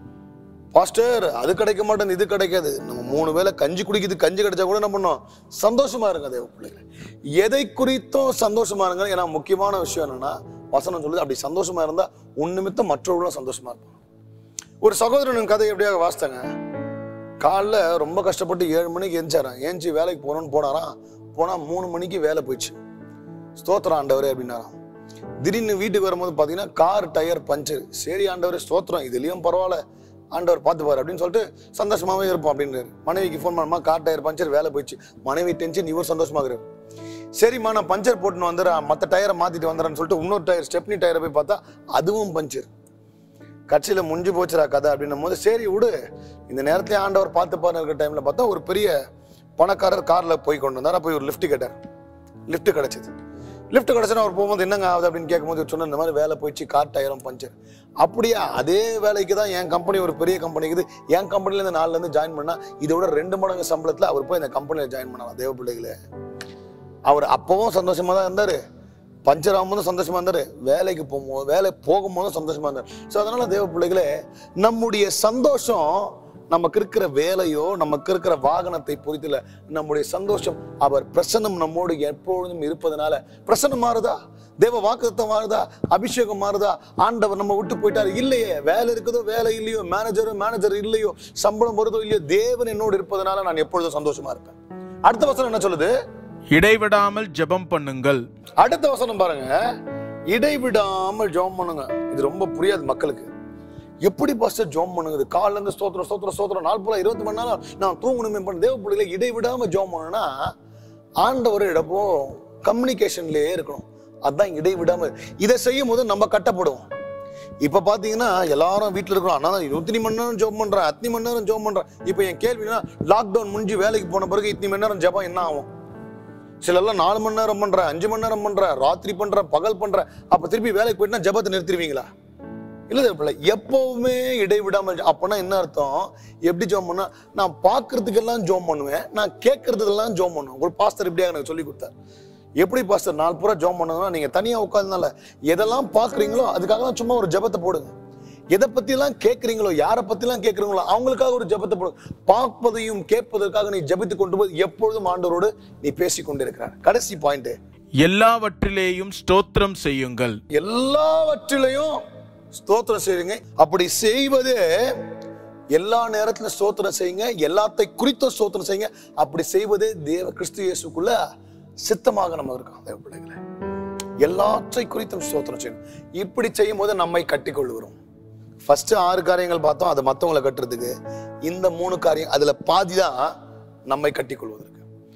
பாஸ்டர் அது கிடைக்க மாட்டேன் இது கிடைக்காது நம்ம மூணு வேளை கஞ்சி குடிக்குது கஞ்சி கிடைச்சா கூட என்ன பண்ணோம் சந்தோஷமா இருங்க தேவ பிள்ளைகளை எதை குறித்தும் சந்தோஷமா இருங்க ஏன்னா முக்கியமான விஷயம் என்னன்னா வசனம் சொல்லுது அப்படி சந்தோஷமா இருந்தா உன் நிமித்தம் மற்றவர்களும் சந்தோஷமா இருப்பாங்க ஒரு சகோதரனின் கதை எப்படியாக வாசித்தாங்க காலைல ரொம்ப கஷ்டப்பட்டு ஏழு மணிக்கு எந்திச்சாரான் ஏஞ்சி வேலைக்கு போகணும்னு போனாராம் போனா மூணு மணிக்கு வேலை போயிடுச்சு ஸ்தோத்திரம் ஆண்டவரே அப்படின்னாராம் திடீர்னு வீட்டுக்கு வரும்போது பார்த்தீங்கன்னா கார் டயர் பஞ்சர் சரி ஆண்டவரே ஸ்தோத்திரம் இதுலயும் பரவாயில்ல ஆண்டவர் பார்த்துப்பாரு அப்படின்னு சொல்லிட்டு சந்தோஷமாவே இருப்போம் அப்படின்றாரு மனைவிக்கு ஃபோன் பண்ணமா கார் டயர் பஞ்சர் வேலை போயிடுச்சு மனைவி டென்ஷன் இவர் சந்தோஷமாகிறாரு சரிம்மா நான் பஞ்சர் போட்டுன்னு வந்துடுறேன் மற்ற டயரை மாத்திட்டு வந்துடுறேன்னு சொல்லிட்டு இன்னொரு டயர் ஸ்டெப்னி டயரை போய் பார்த்தா அதுவும் பஞ்சர் கட்சியில முடிஞ்சு போச்சுடா கதை அப்படின்னும் போது சரி விடு இந்த நேரத்துல ஆண்டவர் பார்த்து பாருங்க இருக்கிற டைம்ல பார்த்தா ஒரு பெரிய பணக்காரர் கார்ல போய் கொண்டு வந்தார் போய் ஒரு லிஃப்ட் கேட்டார் லிஃப்ட் கிடைச்சது லிஃப்ட் கிடைச்சா அவர் போகும்போது என்னங்க ஆகுது அப்படின்னு கேட்கும்போது சொன்ன இந்த மாதிரி வேலை போயிடுச்சு கார் டயரும் பஞ்சர் அப்படியா அதே வேலைக்கு தான் என் கம்பெனி ஒரு பெரிய கம்பெனி இருக்குது என் கம்பெனில இருந்து நாலுல இருந்து ஜாயின் பண்ணா இதோட ரெண்டு மடங்கு சம்பளத்துல அவர் போய் இந்த கம்பெனில ஜாயின் பண்ணலாம் தேவ பிள்ளைகளே அவர் அப்பவும் சந்தோஷமா தான் இருந்தாரு பஞ்சர் ஆகும்போதும் சந்தோஷமா இருந்தாரு வேலைக்கு போகும்போது வேலை போகும்போதும் சந்தோஷமா இருந்தார் ஸோ அதனால தேவ பிள்ளைகளே நம்முடைய சந்தோஷம் நமக்கு இருக்கிற வேலையோ நமக்கு இருக்கிற வாகனத்தை பொறுத்தில நம்முடைய சந்தோஷம் அவர் பிரசன்னம் நம்மோடு எப்பொழுதும் இருப்பதனால பிரசன்னம் மாறுதா தேவ வாக்குத்தம் மாறுதா அபிஷேகம் மாறுதா ஆண்டவர் நம்ம விட்டு போயிட்டாரு இல்லையே வேலை இருக்குதோ வேலை இல்லையோ மேனேஜரோ மேனேஜர் இல்லையோ சம்பளம் வருதோ இல்லையோ தேவன் என்னோடு இருப்பதனால நான் எப்பொழுதும் சந்தோஷமா இருப்பேன் அடுத்த வசனம் என்ன சொல்லுது இடைவிடாமல் ஜெபம் பண்ணுங்கள் அடுத்த வசனம் பாருங்க இடைவிடாமல் ஜெபம் பண்ணுங்க இது ரொம்ப புரியாது மக்களுக்கு எப்படி பாஸ்டர் ஜெபம் பண்ணுங்க காலைல இருந்து ஸ்தோத்திரம் ஸ்தோத்திரம் ஸ்தோத்திரம் நாள் பூரா இருபத்தி மணி நேரம் நான் தூங்கணுமே பண்ண தேவ பிள்ளைகளை இடைவிடாம ஜெபம் பண்ணணும்னா ஆண்டவர் இடப்போ கம்யூனிகேஷன்லயே இருக்கணும் அதான் இடைவிடாம இதை செய்யும் போது நம்ம கட்டப்படுவோம் இப்ப பாத்தீங்கன்னா எல்லாரும் வீட்டுல இருக்கிறோம் ஆனா இருபத்தி மணி நேரம் ஜோம் பண்றேன் அத்தனை மணி நேரம் ஜோம் பண்றேன் இப்ப என் கேள்வினா லாக்டவுன் முடிஞ்சு வேலைக்கு போன பிறகு இத்தனை மணி நேரம் ஜெபம் என்ன ஆகும் சிலர்லாம் நாலு மணி நேரம் பண்ற அஞ்சு மணி நேரம் பண்ற ராத்திரி பண்ற பகல் பண்ற அப்ப திருப்பி வேலைக்கு போயிட்டுனா ஜெபத்தை நிறுத்திடுவீங்களா இல்ல தேவப்பிள்ளை எப்பவுமே இடைவிடாமல் ஜெ- அப்பனா என்ன அர்த்தம் எப்படி ஜோம் பண்ணா நான் பார்க்கறதுக்கெல்லாம் ஜோம் பண்ணுவேன் நான் கேட்கறதுக்கெல்லாம் ஜோம் பண்ணுவேன் ஒரு பாஸ்டர் இப்படியா எனக்கு சொல்லி கொடுத்தார் எப்படி பாஸ்டர் நாள் பூரா ஜோம் பண்ணதுன்னா நீங்க தனியா உட்கார்ந்தனால எதெல்லாம் பாக்குறீங்களோ அதுக்காக சும்மா ஒரு ஜெபத்தை போடுங்க எதை பத்திலாம் கேட்குறீங்களோ யாரை பத்திலாம் கேட்குறீங்களோ அவங்களுக்காக ஒரு ஜெபத்தை போடு பார்ப்பதையும் கேட்பதற்காக நீ ஜெபித்து கொண்டு போய் எப்பொழுதும் ஆண்டவரோடு நீ பேசி கொண்டிருக்கிறார் கடைசி பாயிண்ட் எல்லாவற்றிலேயும் ஸ்தோத்திரம் செய்யுங்கள் எல்லாவற்றிலையும் ஸ்தோத்திரம் செய்யுங்க அப்படி செய்வது எல்லா நேரத்திலும் ஸ்தோத்திரம் செய்யுங்க எல்லாத்தை குறித்த ஸ்தோத்திரம் செய்யுங்க அப்படி செய்வதே தேவ கிறிஸ்து இயேசுக்குள்ள சித்தமாக நம்ம இருக்கோம் தேவ பிள்ளைகளே எல்லாற்றை குறித்தும் ஸ்தோத்திரம் செய்யணும் இப்படி செய்யும் போது நம்மை கட்டிக்கொள்கிறோம் ஃபர்ஸ்ட் ஆறு காரியங்கள் பார்த்தோம் அது மத்தவங்களை கட்டுறதுக்கு இந்த மூணு காரியம் அதுல பாதி தான் நம்மை கட்டிக்கொள்வதற்கு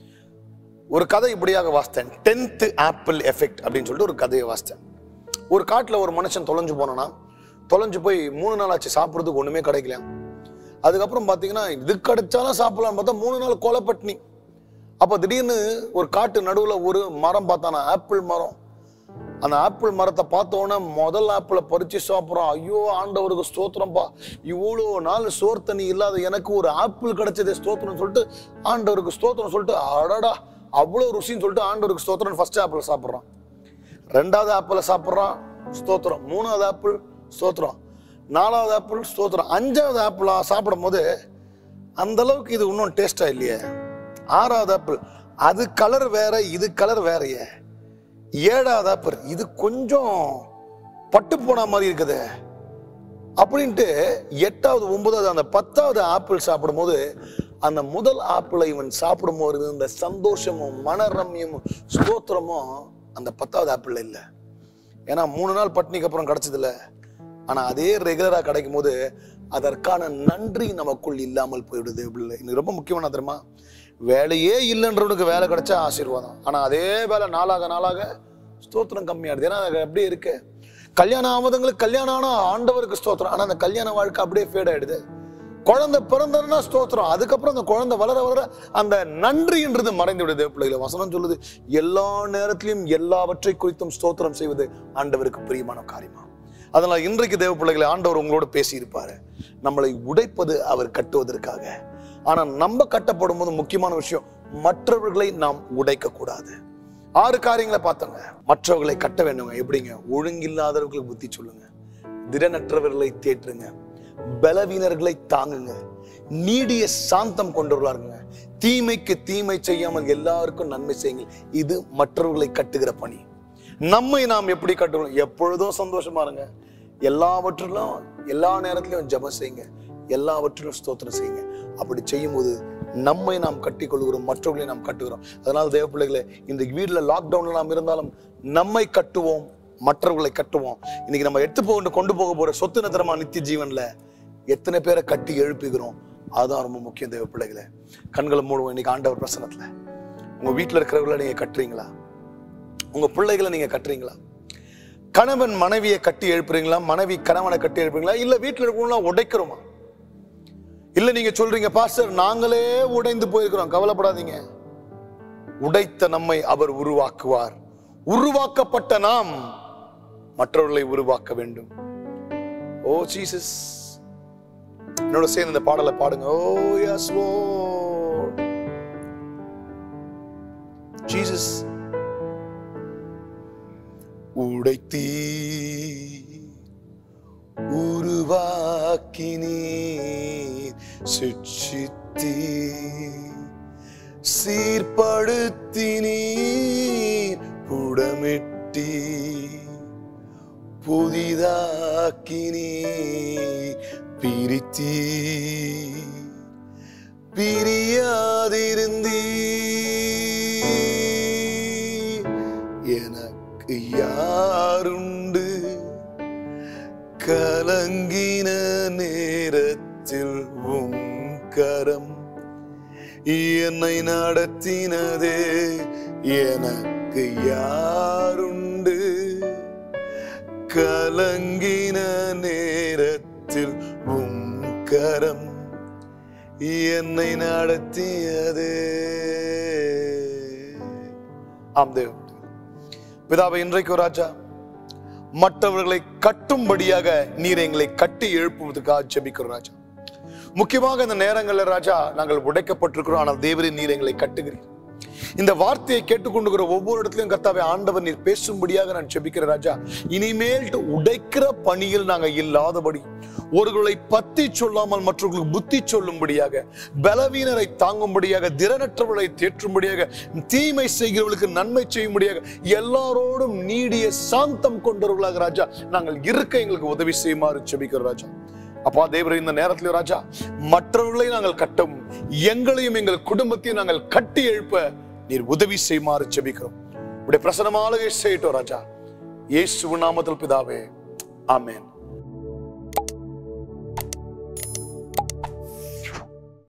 ஒரு கதை இப்படியாக வாசித்தேன் டென்த் ஆப்பிள் எஃபெக்ட் அப்படின்னு சொல்லிட்டு ஒரு கதையை வாசித்தேன் ஒரு காட்டுல ஒரு மனுஷன் தொலைஞ்சு போனானா தொலைஞ்சு போய் மூணு நாள் ஆச்சு சாப்பிட்றதுக்கு ஒண்ணுமே கிடைக்கல அதுக்கப்புறம் பாத்தீங்கன்னா இது கிடைச்சாலும் சாப்பிடலாம்னு பார்த்தா மூணு நாள் கொலை பட்டினி அப்ப திடீர்னு ஒரு காட்டு நடுவுல ஒரு மரம் பார்த்தானா ஆப்பிள் மரம் அந்த ஆப்பிள் மரத்தை பார்த்த உடனே முதல் ஆப்பிளை பறிச்சு சாப்பிட்றோம் ஐயோ ஆண்டவருக்கு ஸ்தோத்திரம்ப்பா இவ்வளோ நாள் சோறு தண்ணி இல்லாத எனக்கு ஒரு ஆப்பிள் கிடைச்சதே ஸ்தோத்திரம் சொல்லிட்டு ஆண்டவருக்கு ஸ்தோத்திரம் சொல்லிட்டு அடடா அவ்வளோ ருசின்னு சொல்லிட்டு ஆண்டவருக்கு ஸ்தோத்திரம் ஃபர்ஸ்ட் ஆப்பிள் சாப்பிட்றான் ரெண்டாவது ஆப்பிளை சாப்பிட்றான் ஸ்தோத்திரம் மூணாவது ஆப்பிள் ஸ்தோத்திரம் நாலாவது ஆப்பிள் ஸ்தோத்திரம் அஞ்சாவது ஆப்பிளா சாப்பிடும் போது அந்த அளவுக்கு இது இன்னும் டேஸ்டா இல்லையே ஆறாவது ஆப்பிள் அது கலர் வேற இது கலர் வேறயே ஏழாவது ஆப்பிள் இது கொஞ்சம் பட்டு போன மாதிரி இருக்குது அப்படின்ட்டு எட்டாவது ஒன்பதாவது அந்த பத்தாவது ஆப்பிள் சாப்பிடும்போது அந்த முதல் ஆப்பிளை இவன் சாப்பிடும்போது இந்த சந்தோஷமும் மனரம்யமும் ஸ்தோத்திரமும் அந்த பத்தாவது ஆப்பிள் இல்லை ஏன்னா மூணு நாள் பட்னிக்கு அப்புறம் கிடைச்சதில்ல ஆனா அதே ரெகுலரா கிடைக்கும் போது அதற்கான நன்றி நமக்குள் இல்லாமல் போயிடுது இல்லை இது ரொம்ப முக்கியமான தெரியுமா வேலையே இல்லைன்றவனுக்கு வேலை கிடைச்சா ஆசீர்வாதம் ஆனா அதே வேலை நாளாக நாளாக ஸ்தோத்திரம் கம்மியாடுது ஏன்னா அது அப்படியே இருக்கு கல்யாணம் ஆமதங்களுக்கு கல்யாணம் ஆனா ஆண்டவருக்கு ஸ்தோத்திரம் ஆனா அந்த கல்யாண வாழ்க்கை அப்படியே ஃபேட் ஆயிடுது குழந்தை பிறந்ததுன்னா ஸ்தோத்திரம் அதுக்கப்புறம் அந்த குழந்தை வளர வளர அந்த நன்றின்றது மறைந்து விடுது பிள்ளைகளை வசனம் சொல்லுது எல்லா நேரத்திலும் எல்லாவற்றை குறித்தும் ஸ்தோத்திரம் செய்வது ஆண்டவருக்கு பிரியமான காரியமா அதனால இன்றைக்கு தேவ பிள்ளைகளை ஆண்டவர் உங்களோட பேசி இருப்பாரு நம்மளை உடைப்பது அவர் கட்டுவதற்காக ஆனா நம்ம கட்டப்படும் போது முக்கியமான விஷயம் மற்றவர்களை நாம் உடைக்க கூடாது ஆறு காரியங்களை பார்த்தோங்க மற்றவர்களை கட்ட வேண்டுங்க எப்படிங்க ஒழுங்கில்லாதவர்களுக்கு புத்தி சொல்லுங்க திறனற்றவர்களை தேற்றுங்க பலவீனர்களை தாங்குங்க நீடிய சாந்தம் கொண்டவர்களாருங்க தீமைக்கு தீமை செய்யாமல் எல்லாருக்கும் நன்மை செய்யுங்க இது மற்றவர்களை கட்டுகிற பணி நம்மை நாம் எப்படி கட்டுறோம் எப்பொழுதும் சந்தோஷமா இருங்க எல்லாவற்றிலும் எல்லா நேரத்திலும் ஜெபம் செய்யுங்க எல்லாவற்றிலும் ஸ்தோத்திரம் செய்யுங்க அப்படி செய்யும்போது நம்மை நாம் கட்டிக் கொள்கிறோம் மற்றவர்களை நாம் கட்டுகிறோம் அதனால தேவ பிள்ளைகளே இந்த வீட்டுல லாக்டவுன்ல நாம் இருந்தாலும் நம்மை கட்டுவோம் மற்றவர்களை கட்டுவோம் இன்னைக்கு நம்ம எடுத்து போக கொண்டு போக போற சொத்து நத்திரமா நித்திய ஜீவன்ல எத்தனை பேரை கட்டி எழுப்புகிறோம் அதுதான் ரொம்ப முக்கியம் தேவ பிள்ளைகளே கண்களை மூடுவோம் இன்னைக்கு ஆண்டவர் பிரசனத்துல உங்க வீட்டுல இருக்கிறவர்களை நீங்க கட்டுறீங்களா உங்க பிள்ளைகளை நீங்க கட்டுறீங்களா கணவன் மனைவியை கட்டி எழுப்புறீங்களா மனைவி கணவனை கட்டி எழுப்புறீங்களா இல்ல வீட்டுல இருக்கவங்களா உடைக்கிறோமா இல்ல நீங்க சொல்றீங்க பாஸ்டர் நாங்களே உடைந்து போயிருக்கிறோம் கவலைப்படாதீங்க உடைத்த நம்மை அவர் உருவாக்குவார் உருவாக்கப்பட்ட நாம் மற்றவர்களை உருவாக்க வேண்டும் ஓ ஜீசஸ் என்னோட சேர்ந்து இந்த பாடலை பாடுங்க ஓ எஸ் ஜீசஸ் உடைத்தீ உருவாக்கினீர் சிட்சித்தீ சீர்படுத்தினீர் புடமிட்டி புதிதாக்கினீர் பிரித்தீ பிரியாதிருந்தீ எனக்கு யாருண்டு கலங்கின நேரத்தில் உம் கரம் என்னை நடத்தினதே எனக்கு யாருண்டு கலங்கின நேரத்தில் உம் கரம் என்னை நடத்தியதே ஆம் தேவ பிதாவை இன்றைக்கு ராஜா மற்றவர்களை கட்டும்படியாக நீர் எங்களை கட்டி எழுப்புவதற்காக ஜெபிக்கிறோம் ராஜா முக்கியமாக இந்த நேரங்களில் ராஜா நாங்கள் உடைக்கப்பட்டிருக்கிறோம் ஆனால் தேவரின் நீர் எங்களை கட்டுகிறீர் இந்த வார்த்தையை கேட்டுக்கொண்டுகிற ஒவ்வொரு இடத்துலயும் கர்த்தாவே ஆண்டவர் நீர் பேசும்படியாக நான் ஜெபிக்கிறேன் ராஜா இனிமேல் உடைக்கிற பணியில் நாங்கள் இல்லாதபடி ஒருவர்களை பத்தி சொல்லாமல் மற்றவர்களுக்கு புத்தி சொல்லும்படியாக பலவீனரை தாங்கும்படியாக திறனற்றவர்களை தேற்றும்படியாக தீமை செய்கிறவர்களுக்கு நன்மை செய்யும்படியாக எல்லாரோடும் நீடிய சாந்தம் கொண்டவர்களாக ராஜா நாங்கள் இருக்க எங்களுக்கு உதவி செய்யுமாறு ஜெபிக்கிறோம் ராஜா அப்பா தேவரே இந்த நேரத்தில் ராஜா மற்றவர்களை நாங்கள் கட்டவும் எங்களையும் எங்கள் குடும்பத்தையும் நாங்கள் கட்டி எழுப்ப நீர் உதவி செய்யுமாறு ஜெபிக்கிறோம் உடைய பிரசனமாக செய்யட்டும் ராஜா இயேசு நாமத்தில் பிதாவே ஆமென்